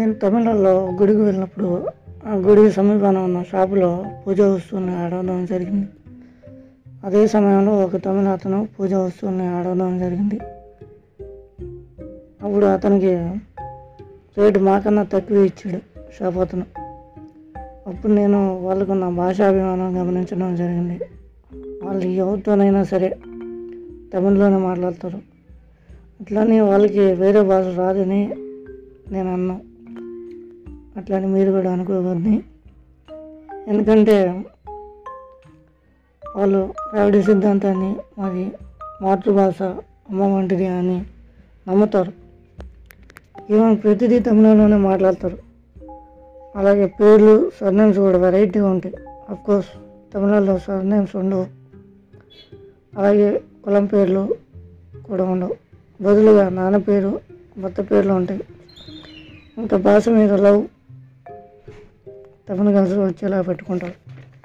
నేను తమిళనాడులో గుడికి వెళ్ళినప్పుడు ఆ గుడి సమీపాన ఉన్న షాపులో పూజ వస్తువుని అడగడం జరిగింది అదే సమయంలో ఒక తమిళ అతను పూజ వస్తువుని అడగడం జరిగింది అప్పుడు అతనికి రేటు మాకన్నా తక్కువ ఇచ్చాడు షాప్ అతను అప్పుడు నేను వాళ్ళకు నా భాషాభిమానం గమనించడం జరిగింది వాళ్ళు ఎవరితోనైనా సరే తమిళ్లోనే మాట్లాడతారు అట్లని వాళ్ళకి వేరే భాష రాదని నేను అన్నా అట్లని మీరు కూడా అనుకోవద్దని ఎందుకంటే వాళ్ళు ద్రావిడ సిద్ధాంతాన్ని మాది మాతృభాష అమ్మ వంటిది అని నమ్ముతారు ఈవెన్ ప్రతిదీ తమిళంలోనే మాట్లాడతారు అలాగే పేర్లు సర్నేమ్స్ కూడా వెరైటీగా ఉంటాయి కోర్స్ తమిళనాడులో సర్నేమ్స్ ఉండవు అలాగే కులం పేర్లు కూడా ఉండవు బదులుగా నాన్న పేరు భర్త పేర్లు ఉంటాయి ఇంకా భాష మీద లవ్ తమిళ కలిసి వచ్చేలా పెట్టుకుంటారు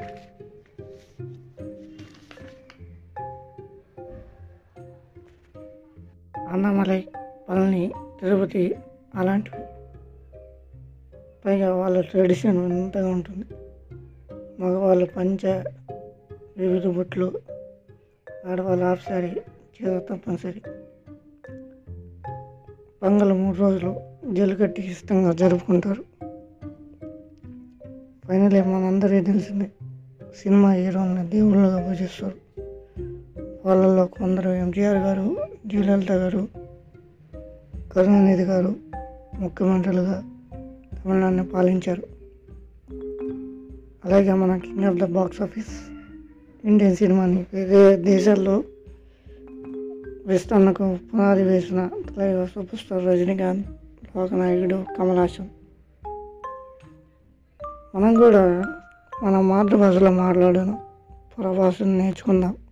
అన్నమలై పళని తిరుపతి అలాంటివి పైగా వాళ్ళ ట్రెడిషన్ ఎంతగా ఉంటుంది మగవాళ్ళు పంచ వివిధ బొట్లు ఆడవాళ్ళు హాఫ్ సారీ చీర తప్పనిసరి పంగలు మూడు రోజులు జల్లికట్టి ఇష్టంగా జరుపుకుంటారు ఫైనలీ మనందరికీ తెలిసిందే సినిమా హీరోల్ని దేవుళ్ళగా పూజిస్తారు వాళ్ళల్లో కొందరు ఎంజిఆర్ గారు జయలలిత గారు కరుణానిధి గారు ముఖ్యమంత్రులుగా తమిళనాడుని పాలించారు అలాగే మన king of the box office Indian సినిమాని వేరే దేశాల్లో విస్తరణకు పునాది వేసిన తలైవ సూపర్ స్టార్ రజనీకాంత్ లోకనాయకుడు కమల్ హాసన్ మనం కూడా మన మాతృభాషలో మాట్లాడడం పరభాషను నేర్చుకుందాం